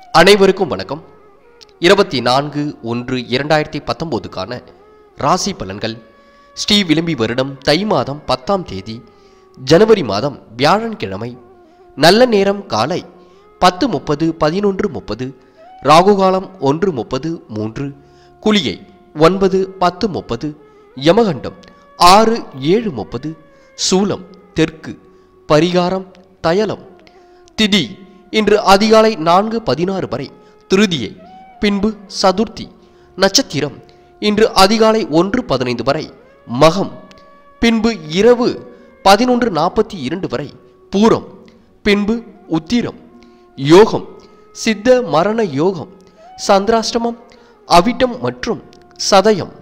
அனைவருக்கும் வணக்கம் இருபத்தி நான்கு ஒன்று இரண்டாயிரத்தி பத்தொம்போதுக்கான ராசி பலன்கள் ஸ்ரீ விளம்பி வருடம் தை மாதம் பத்தாம் தேதி ஜனவரி மாதம் வியாழன்கிழமை நல்ல நேரம் காலை பத்து முப்பது பதினொன்று முப்பது ராகுகாலம் ஒன்று முப்பது மூன்று குளியை ஒன்பது பத்து முப்பது யமகண்டம் ஆறு ஏழு முப்பது சூலம் தெற்கு பரிகாரம் தயலம் திதி இன்று அதிகாலை நான்கு பதினாறு வரை திருதியை பின்பு சதுர்த்தி நட்சத்திரம் இன்று அதிகாலை ஒன்று பதினைந்து வரை மகம் பின்பு இரவு பதினொன்று நாற்பத்தி இரண்டு வரை பூரம் பின்பு உத்திரம் யோகம் சித்த மரண யோகம் சந்திராஷ்டமம் அவிட்டம் மற்றும் சதயம்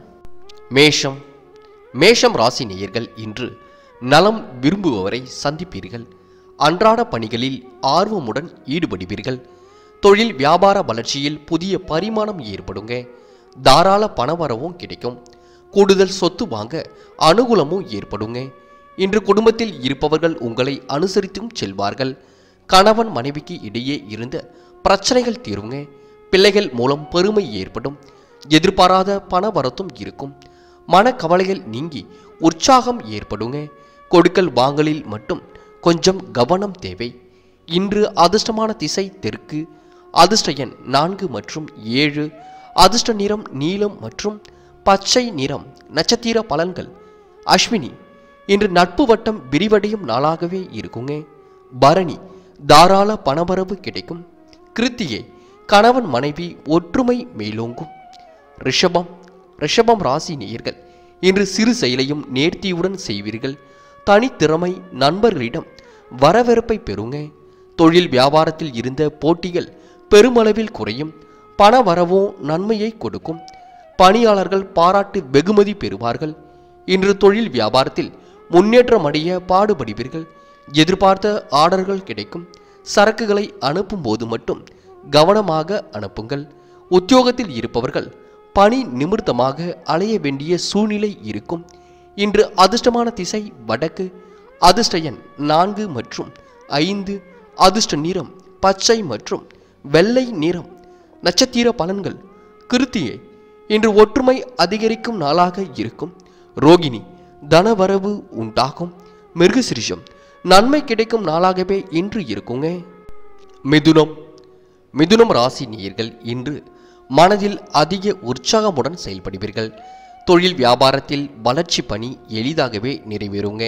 மேஷம் மேஷம் ராசி நேயர்கள் இன்று நலம் விரும்புபவரை சந்திப்பீர்கள் அன்றாட பணிகளில் ஆர்வமுடன் ஈடுபடுவீர்கள் தொழில் வியாபார வளர்ச்சியில் புதிய பரிமாணம் ஏற்படுங்க தாராள பணவரவும் கிடைக்கும் கூடுதல் சொத்து வாங்க அனுகூலமும் ஏற்படுங்க இன்று குடும்பத்தில் இருப்பவர்கள் உங்களை அனுசரித்தும் செல்வார்கள் கணவன் மனைவிக்கு இடையே இருந்த பிரச்சனைகள் தீருங்க பிள்ளைகள் மூலம் பெருமை ஏற்படும் எதிர்பாராத பண வரத்தும் இருக்கும் மனக்கவலைகள் நீங்கி உற்சாகம் ஏற்படுங்க கொடுக்கல் வாங்கலில் மட்டும் கொஞ்சம் கவனம் தேவை இன்று அதிர்ஷ்டமான திசை தெற்கு அதிர்ஷ்ட எண் நான்கு மற்றும் ஏழு அதிர்ஷ்ட நிறம் நீலம் மற்றும் பச்சை நிறம் நட்சத்திர பலன்கள் அஸ்வினி இன்று நட்பு வட்டம் விரிவடையும் நாளாகவே இருக்குங்க பரணி தாராள பணவரவு கிடைக்கும் கிருத்திகை கணவன் மனைவி ஒற்றுமை மேலோங்கும் ரிஷபம் ரிஷபம் ராசி நேயர்கள் இன்று சிறு செயலையும் நேர்த்தியுடன் செய்வீர்கள் தனித்திறமை நண்பர்களிடம் வரவேற்பை பெறுங்க தொழில் வியாபாரத்தில் இருந்த போட்டிகள் பெருமளவில் குறையும் பண வரவோ நன்மையை கொடுக்கும் பணியாளர்கள் பாராட்டு வெகுமதி பெறுவார்கள் இன்று தொழில் வியாபாரத்தில் முன்னேற்றம் அடைய பாடுபடுவீர்கள் எதிர்பார்த்த ஆர்டர்கள் கிடைக்கும் சரக்குகளை அனுப்பும் போது மட்டும் கவனமாக அனுப்புங்கள் உத்தியோகத்தில் இருப்பவர்கள் பணி நிமித்தமாக அலைய வேண்டிய சூழ்நிலை இருக்கும் இன்று அதிர்ஷ்டமான திசை வடக்கு அதிர்ஷ்ட எண் நான்கு மற்றும் ஐந்து அதிர்ஷ்ட நிறம் பச்சை மற்றும் வெள்ளை நிறம் நட்சத்திர பலன்கள் கிருத்தியை இன்று ஒற்றுமை அதிகரிக்கும் நாளாக இருக்கும் ரோகிணி தனவரவு உண்டாகும் மிருகசிரிஷம் நன்மை கிடைக்கும் நாளாகவே இன்று இருக்குங்க மிதுனம் மிதுனம் ராசி நேயர்கள் இன்று மனதில் அதிக உற்சாகமுடன் செயல்படுவீர்கள் தொழில் வியாபாரத்தில் வளர்ச்சி பணி எளிதாகவே நிறைவேறுங்க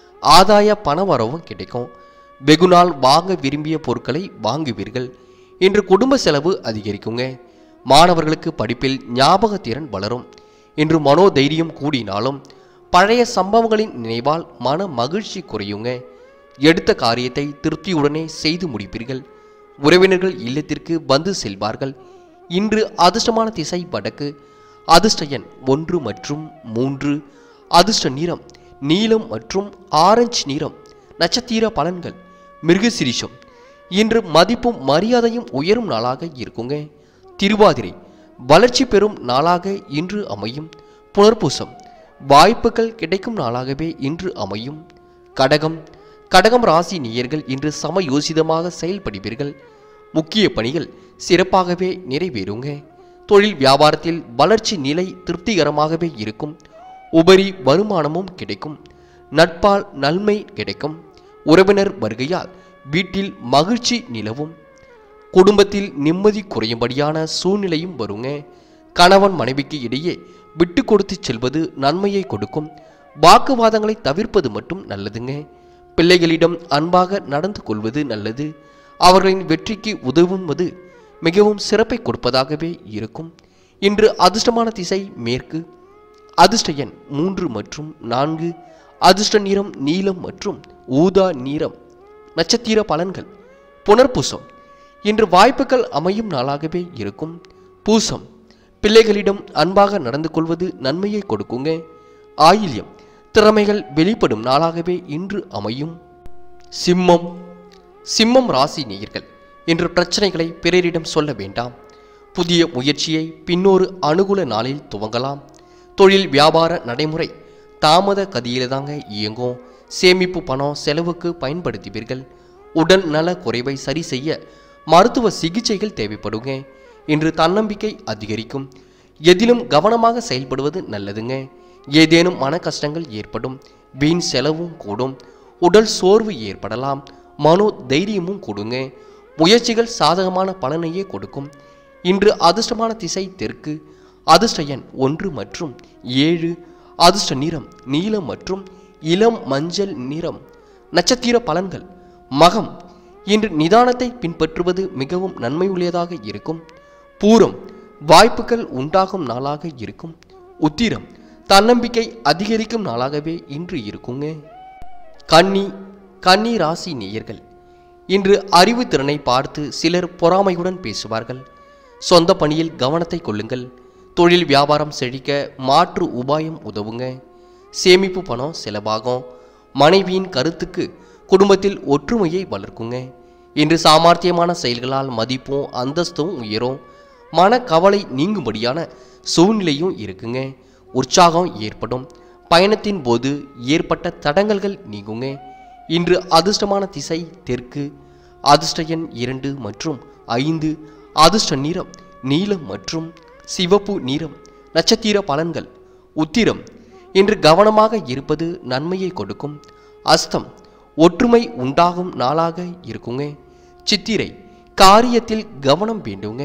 ஆதாய பணவரவும் கிடைக்கும் வெகுநாள் வாங்க விரும்பிய பொருட்களை வாங்குவீர்கள் இன்று குடும்ப செலவு அதிகரிக்குங்க மாணவர்களுக்கு படிப்பில் ஞாபகத்திறன் வளரும் இன்று மனோதைரியம் கூடினாலும் பழைய சம்பவங்களின் நினைவால் மன மகிழ்ச்சி குறையுங்க எடுத்த காரியத்தை திருப்தியுடனே செய்து முடிப்பீர்கள் உறவினர்கள் இல்லத்திற்கு வந்து செல்வார்கள் இன்று அதிர்ஷ்டமான திசை வடக்கு அதிர்ஷ்ட எண் ஒன்று மற்றும் மூன்று அதிர்ஷ்ட நிறம் நீலம் மற்றும் ஆரஞ்சு நிறம் நட்சத்திர பலன்கள் மிருகசிரிஷம் இன்று மதிப்பும் மரியாதையும் உயரும் நாளாக இருக்குங்க திருவாதிரை வளர்ச்சி பெறும் நாளாக இன்று அமையும் புனர்பூசம் வாய்ப்புகள் கிடைக்கும் நாளாகவே இன்று அமையும் கடகம் கடகம் ராசி நேயர்கள் இன்று சமயோசிதமாக செயல்படுவீர்கள் முக்கிய பணிகள் சிறப்பாகவே நிறைவேறுங்க தொழில் வியாபாரத்தில் வளர்ச்சி நிலை திருப்திகரமாகவே இருக்கும் உபரி வருமானமும் கிடைக்கும் நட்பால் நன்மை கிடைக்கும் உறவினர் வருகையால் வீட்டில் மகிழ்ச்சி நிலவும் குடும்பத்தில் நிம்மதி குறையும்படியான சூழ்நிலையும் வருங்க கணவன் மனைவிக்கு இடையே விட்டு கொடுத்து செல்வது நன்மையை கொடுக்கும் வாக்குவாதங்களை தவிர்ப்பது மட்டும் நல்லதுங்க பிள்ளைகளிடம் அன்பாக நடந்து கொள்வது நல்லது அவர்களின் வெற்றிக்கு உதவுவது மிகவும் சிறப்பை கொடுப்பதாகவே இருக்கும் இன்று அதிர்ஷ்டமான திசை மேற்கு அதிர்ஷ்ட எண் மூன்று மற்றும் நான்கு அதிர்ஷ்ட நிறம் நீலம் மற்றும் ஊதா நிறம் நட்சத்திர பலன்கள் புனர்பூசம் இன்று வாய்ப்புகள் அமையும் நாளாகவே இருக்கும் பூசம் பிள்ளைகளிடம் அன்பாக நடந்து கொள்வது நன்மையை கொடுக்குங்க ஆயில்யம் திறமைகள் வெளிப்படும் நாளாகவே இன்று அமையும் சிம்மம் சிம்மம் ராசி நேயர்கள் இன்று பிரச்சனைகளை பிறரிடம் சொல்ல வேண்டாம் புதிய முயற்சியை பின்னொரு அனுகூல நாளில் துவங்கலாம் தொழில் வியாபார நடைமுறை தாமத கதியில தாங்க இயங்கும் சேமிப்பு பணம் செலவுக்கு பயன்படுத்துவீர்கள் உடல் நல குறைவை சரி செய்ய மருத்துவ சிகிச்சைகள் தேவைப்படுங்க இன்று தன்னம்பிக்கை அதிகரிக்கும் எதிலும் கவனமாக செயல்படுவது நல்லதுங்க ஏதேனும் மன கஷ்டங்கள் ஏற்படும் வீண் செலவும் கூடும் உடல் சோர்வு ஏற்படலாம் மனோ தைரியமும் கொடுங்க முயற்சிகள் சாதகமான பலனையே கொடுக்கும் இன்று அதிர்ஷ்டமான திசை தெற்கு அதிர்ஷ்ட எண் ஒன்று மற்றும் ஏழு அதிர்ஷ்ட நிறம் நீலம் மற்றும் இளம் மஞ்சள் நிறம் நட்சத்திர பலன்கள் மகம் இன்று நிதானத்தை பின்பற்றுவது மிகவும் நன்மையுள்ளதாக இருக்கும் பூரம் வாய்ப்புகள் உண்டாகும் நாளாக இருக்கும் உத்திரம் தன்னம்பிக்கை அதிகரிக்கும் நாளாகவே இன்று இருக்குங்க கன்னி கன்னி ராசி நேயர்கள் இன்று அறிவு திறனை பார்த்து சிலர் பொறாமையுடன் பேசுவார்கள் சொந்த பணியில் கவனத்தை கொள்ளுங்கள் தொழில் வியாபாரம் செழிக்க மாற்று உபாயம் உதவுங்க சேமிப்பு பணம் செலவாகும் மனைவியின் கருத்துக்கு குடும்பத்தில் ஒற்றுமையை வளர்க்குங்க இன்று சாமர்த்தியமான செயல்களால் மதிப்பும் அந்தஸ்தும் உயரும் மனக்கவலை நீங்கும்படியான சூழ்நிலையும் இருக்குங்க உற்சாகம் ஏற்படும் பயணத்தின் போது ஏற்பட்ட தடங்கல்கள் நீங்குங்க இன்று அதிர்ஷ்டமான திசை தெற்கு அதிர்ஷ்ட எண் இரண்டு மற்றும் ஐந்து அதிர்ஷ்ட நிறம் நீலம் மற்றும் சிவப்பு நிறம் நட்சத்திர பலன்கள் உத்திரம் இன்று கவனமாக இருப்பது நன்மையை கொடுக்கும் அஸ்தம் ஒற்றுமை உண்டாகும் நாளாக இருக்குங்க சித்திரை காரியத்தில் கவனம் வேண்டுங்க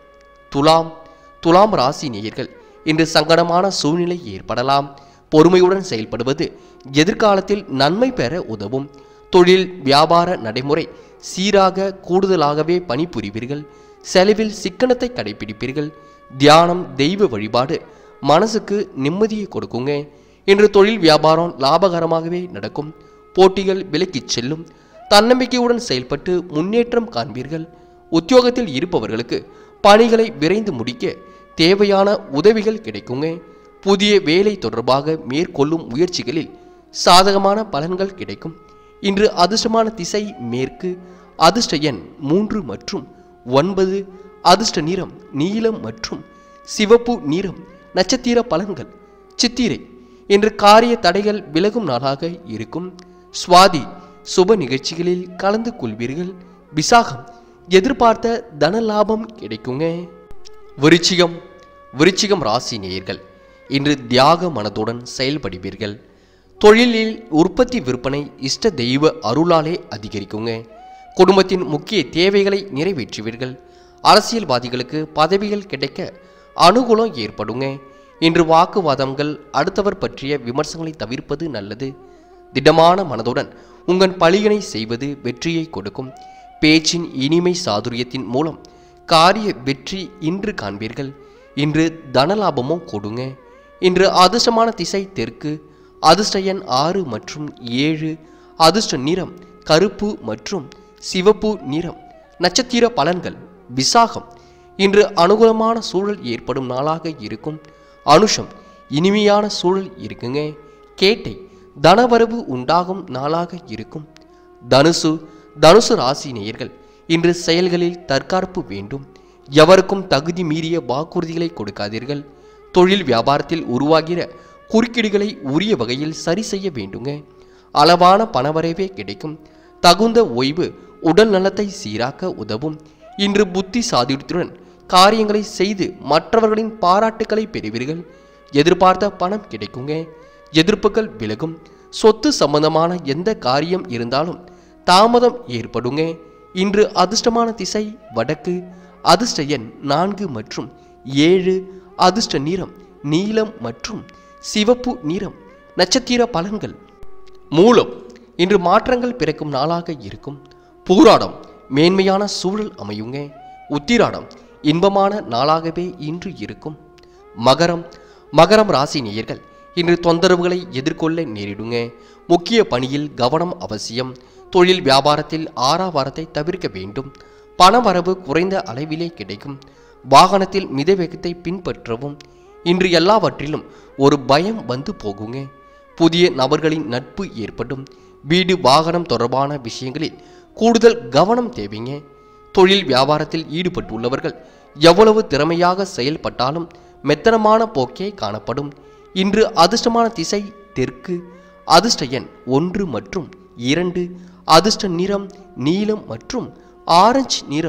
துலாம் துலாம் ராசி நேயர்கள் இன்று சங்கடமான சூழ்நிலை ஏற்படலாம் பொறுமையுடன் செயல்படுவது எதிர்காலத்தில் நன்மை பெற உதவும் தொழில் வியாபார நடைமுறை சீராக கூடுதலாகவே பணிபுரிவீர்கள் செலவில் சிக்கனத்தை கடைபிடிப்பீர்கள் தியானம் தெய்வ வழிபாடு மனசுக்கு நிம்மதியை கொடுக்குங்க இன்று தொழில் வியாபாரம் லாபகரமாகவே நடக்கும் போட்டிகள் விலக்கிச் செல்லும் தன்னம்பிக்கையுடன் செயல்பட்டு முன்னேற்றம் காண்பீர்கள் உத்தியோகத்தில் இருப்பவர்களுக்கு பணிகளை விரைந்து முடிக்க தேவையான உதவிகள் கிடைக்குங்க புதிய வேலை தொடர்பாக மேற்கொள்ளும் முயற்சிகளில் சாதகமான பலன்கள் கிடைக்கும் இன்று அதிர்ஷ்டமான திசை மேற்கு அதிர்ஷ்ட எண் மூன்று மற்றும் ஒன்பது அதிர்ஷ்ட நிறம் நீலம் மற்றும் சிவப்பு நிறம் நட்சத்திர பலன்கள் சித்திரை இன்று காரிய தடைகள் விலகும் நாளாக இருக்கும் சுவாதி சுப நிகழ்ச்சிகளில் கலந்து கொள்வீர்கள் விசாகம் எதிர்பார்த்த தன லாபம் கிடைக்குங்க விருச்சிகம் விருச்சிகம் ராசி நேயர்கள் இன்று தியாக மனதுடன் செயல்படுவீர்கள் தொழிலில் உற்பத்தி விற்பனை இஷ்ட தெய்வ அருளாலே அதிகரிக்குங்க குடும்பத்தின் முக்கிய தேவைகளை நிறைவேற்றுவீர்கள் அரசியல்வாதிகளுக்கு பதவிகள் கிடைக்க அனுகூலம் ஏற்படுங்க இன்று வாக்குவாதங்கள் அடுத்தவர் பற்றிய விமர்சனங்களை தவிர்ப்பது நல்லது திடமான மனதுடன் உங்கள் பழியினை செய்வது வெற்றியை கொடுக்கும் பேச்சின் இனிமை சாதுரியத்தின் மூலம் காரிய வெற்றி இன்று காண்பீர்கள் இன்று தனலாபமும் கொடுங்க இன்று அதிர்ஷ்டமான திசை தெற்கு அதிர்ஷ்ட எண் ஆறு மற்றும் ஏழு அதிர்ஷ்ட நிறம் கருப்பு மற்றும் சிவப்பு நிறம் நட்சத்திர பலன்கள் விசாகம் இன்று அனுகூலமான சூழல் ஏற்படும் நாளாக இருக்கும் அனுஷம் இனிமையான சூழல் இருக்குங்க கேட்டை தனவரவு உண்டாகும் நாளாக இருக்கும் தனுசு தனுசு ராசி நேயர்கள் இன்று செயல்களில் தற்காப்பு வேண்டும் எவருக்கும் தகுதி மீறிய வாக்குறுதிகளை கொடுக்காதீர்கள் தொழில் வியாபாரத்தில் உருவாகிற குறுக்கீடுகளை உரிய வகையில் சரி செய்ய வேண்டுங்க அளவான பணவரவே கிடைக்கும் தகுந்த ஓய்வு உடல் நலத்தை சீராக்க உதவும் இன்று புத்தி சாதுரியத்துடன் காரியங்களை செய்து மற்றவர்களின் பாராட்டுக்களை பெறுவீர்கள் எதிர்பார்த்த பணம் கிடைக்குங்க எதிர்ப்புகள் விலகும் சொத்து சம்பந்தமான எந்த காரியம் இருந்தாலும் தாமதம் ஏற்படுங்க இன்று அதிர்ஷ்டமான திசை வடக்கு அதிர்ஷ்ட எண் நான்கு மற்றும் ஏழு அதிர்ஷ்ட நிறம் நீலம் மற்றும் சிவப்பு நிறம் நட்சத்திர பலன்கள் மூலம் இன்று மாற்றங்கள் பிறக்கும் நாளாக இருக்கும் பூராடம் மேன்மையான சூழல் அமையுங்க உத்திராடம் இன்பமான நாளாகவே இன்று இருக்கும் மகரம் மகரம் ராசி நேயர்கள் இன்று தொந்தரவுகளை எதிர்கொள்ள நேரிடுங்க முக்கிய பணியில் கவனம் அவசியம் தொழில் வியாபாரத்தில் ஆறாவாரத்தை தவிர்க்க வேண்டும் பணவரவு குறைந்த அளவிலே கிடைக்கும் வாகனத்தில் மிதவேகத்தை பின்பற்றவும் இன்று எல்லாவற்றிலும் ஒரு பயம் வந்து போகுங்க புதிய நபர்களின் நட்பு ஏற்படும் வீடு வாகனம் தொடர்பான விஷயங்களில் கூடுதல் கவனம் தேவைங்க தொழில் வியாபாரத்தில் ஈடுபட்டுள்ளவர்கள் எவ்வளவு திறமையாக செயல்பட்டாலும் மெத்தனமான போக்கே காணப்படும் இன்று அதிர்ஷ்டமான திசை தெற்கு அதிர்ஷ்ட எண் ஒன்று மற்றும் இரண்டு அதிர்ஷ்ட நிறம் நீலம் மற்றும் ஆரஞ்சு நிறம்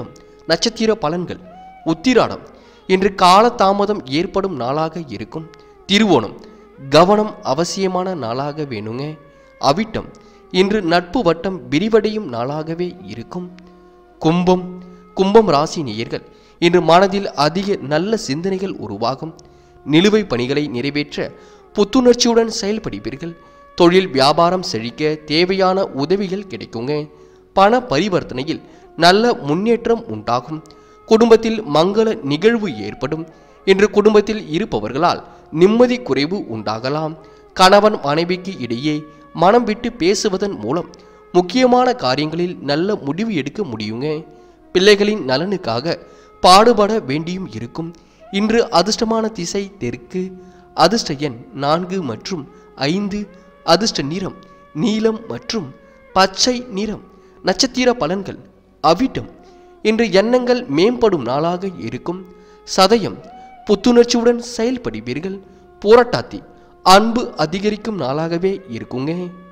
நட்சத்திர பலன்கள் உத்திராடம் இன்று காலதாமதம் ஏற்படும் நாளாக இருக்கும் திருவோணம் கவனம் அவசியமான நாளாக வேணுங்க அவிட்டம் இன்று நட்பு வட்டம் விரிவடையும் நாளாகவே இருக்கும் கும்பம் கும்பம் ராசி நேயர்கள் இன்று மனதில் அதிக நல்ல சிந்தனைகள் உருவாகும் நிலுவை பணிகளை நிறைவேற்ற புத்துணர்ச்சியுடன் செயல்படுவீர்கள் தொழில் வியாபாரம் செழிக்க தேவையான உதவிகள் கிடைக்குங்க பண பரிவர்த்தனையில் நல்ல முன்னேற்றம் உண்டாகும் குடும்பத்தில் மங்கள நிகழ்வு ஏற்படும் இன்று குடும்பத்தில் இருப்பவர்களால் நிம்மதி குறைவு உண்டாகலாம் கணவன் மனைவிக்கு இடையே மனம் விட்டு பேசுவதன் மூலம் முக்கியமான காரியங்களில் நல்ல முடிவு எடுக்க முடியுங்க பிள்ளைகளின் நலனுக்காக பாடுபட வேண்டியும் இருக்கும் இன்று அதிர்ஷ்டமான திசை தெற்கு அதிர்ஷ்ட எண் நான்கு மற்றும் ஐந்து அதிர்ஷ்ட நிறம் நீலம் மற்றும் பச்சை நிறம் நட்சத்திர பலன்கள் அவிட்டம் இன்று எண்ணங்கள் மேம்படும் நாளாக இருக்கும் சதயம் புத்துணர்ச்சியுடன் செயல்படுவீர்கள் போராட்டாத்தி அன்பு அதிகரிக்கும் நாளாகவே இருக்குங்க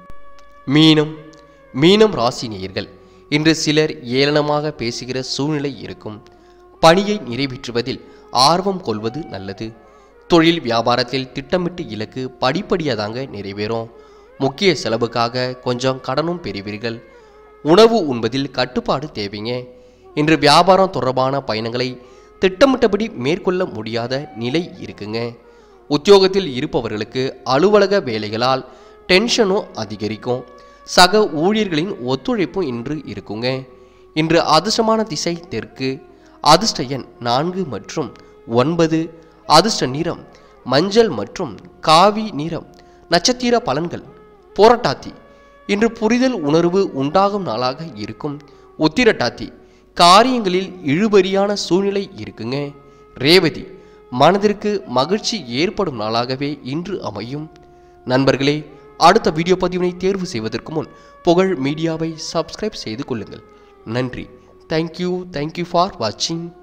மீனம் மீனம் ராசி நேயர்கள் இன்று சிலர் ஏளனமாக பேசுகிற சூழ்நிலை இருக்கும் பணியை நிறைவேற்றுவதில் ஆர்வம் கொள்வது நல்லது தொழில் வியாபாரத்தில் திட்டமிட்டு இலக்கு படிப்படியாக தாங்க நிறைவேறும் முக்கிய செலவுக்காக கொஞ்சம் கடனும் பெறுவீர்கள் உணவு உண்பதில் கட்டுப்பாடு தேவைங்க இன்று வியாபாரம் தொடர்பான பயணங்களை திட்டமிட்டபடி மேற்கொள்ள முடியாத நிலை இருக்குங்க உத்தியோகத்தில் இருப்பவர்களுக்கு அலுவலக வேலைகளால் டென்ஷனும் அதிகரிக்கும் சக ஊழியர்களின் ஒத்துழைப்பும் இன்று இருக்குங்க இன்று அதிர்ஷ்டமான திசை தெற்கு அதிர்ஷ்ட எண் நான்கு மற்றும் ஒன்பது அதிர்ஷ்ட நிறம் மஞ்சள் மற்றும் காவி நிறம் நட்சத்திர பலன்கள் போராட்டாத்தி இன்று புரிதல் உணர்வு உண்டாகும் நாளாக இருக்கும் உத்திரட்டாத்தி காரியங்களில் இழுபறியான சூழ்நிலை இருக்குங்க ரேவதி மனதிற்கு மகிழ்ச்சி ஏற்படும் நாளாகவே இன்று அமையும் நண்பர்களே அடுத்த வீடியோ பதிவினை தேர்வு செய்வதற்கு முன் புகழ் மீடியாவை சப்ஸ்கிரைப் செய்து கொள்ளுங்கள் நன்றி தேங்க்யூ தேங்க்யூ ஃபார் வாட்சிங்